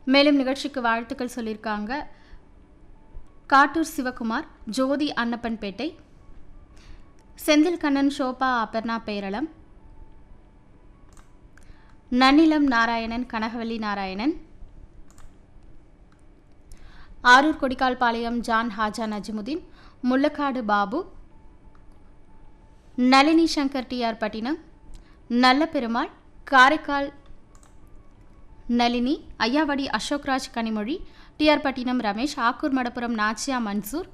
மேலும் நிகழ்ச்சிக்கு வாழ்த்துக்கள் சொல்லியிருக்காங்க Kattur Sivakumar Jothi Annappanpettai Senthil Kannan Shobha Aparna Peralam Nannilam Narayanan Kanagavalli Narayanan Arur Kodikkalpalayam John Haja Najimudeen Mullakkadu Babu Nalini Shankar TR Pattinam Nalla Perumal Karaikal Nalini Aiyavadi Ashokraj Kanimozhi TR Pattinam Ramesh Akkur Madappuram Nachiya Mansoor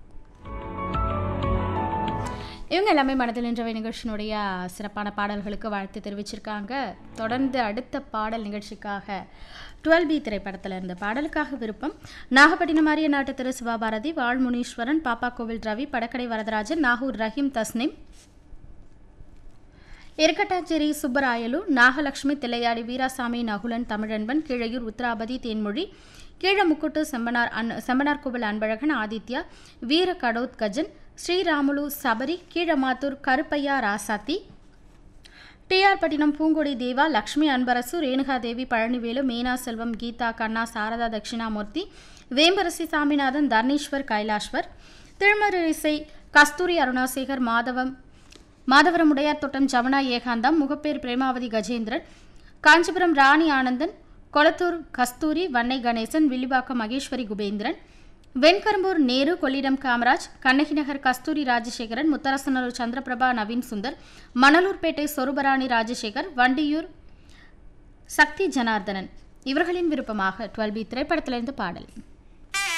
இவங்க எல்லாமே மனதில் நின்றவை நிகழ்ச்சியினுடைய சிறப்பான பாடல்களுக்கு வாழ்த்து தெரிவிச்சிருக்காங்க தொடர்ந்து அடுத்த பாடல் நிகழ்ச்சிக்காக டுவெல் பி திரைப்படத்தில் இருந்த பாடலுக்காக விருப்பம் நாகப்பட்டினம் மாரிய நாட்டு திரு சிவாபாரதி வாழ்முனீஸ்வரன் பாப்பா கோவில் ரவி படக்கடை வரதராஜன் நாகூர் ரஹீம் தஸ்னிம் இருக்கட்டாச்சேரி சுப்பராயலு நாகலட்சுமி தில்லையாடி வீராசாமி நகுலன் தமிழன்பன் கீழையூர் உத்ராபதி தேன்மொழி கீழமுக்குட்டு செம்பனார் அன் செம்பனார் கோவில் அன்பழகன் ஆதித்யா வீர கடோத் கஜன் ஸ்ரீராமுலு சபரி கீழமாத்தூர் கருப்பையா ராசாத்தி டிஆர் பட்டினம் பூங்கொடி தேவா லக்ஷ்மி அன்பரசு ரேணுகாதேவி பழனிவேலு மீனா செல்வம் கீதா கண்ணா சாரதா தட்சிணாமூர்த்தி வேம்பரசி சாமிநாதன் தர்ணீஸ்வர் கைலாஷ்வர் திருமரிசை கஸ்தூரி அருணாசேகர் மாதவம் மாதவரம் உடையார் தோட்டம் ஜமுனா ஏகாந்தம் முகப்பேர் பிரேமாவதி கஜேந்திரன் காஞ்சிபுரம் ராணி ஆனந்தன் கொளத்தூர் கஸ்தூரி வன்னை கணேசன் வில்லிவாக்கம் மகேஸ்வரி குபேந்திரன் வெண்கரும்பூர் நேரு கொள்ளிடம் காமராஜ் கண்ணகி நகர் கஸ்தூரி ராஜசேகரன் முத்தரசனூர் சந்திரபிரபா நவீன் சுந்தர் மணலூர்பேட்டை சொருபராணி ராஜசேகர் வண்டியூர் சக்தி ஜனார்தனன் இவர்களின் விருப்பமாக டுவெல் பி திரைப்படத்திலிருந்து பாடல்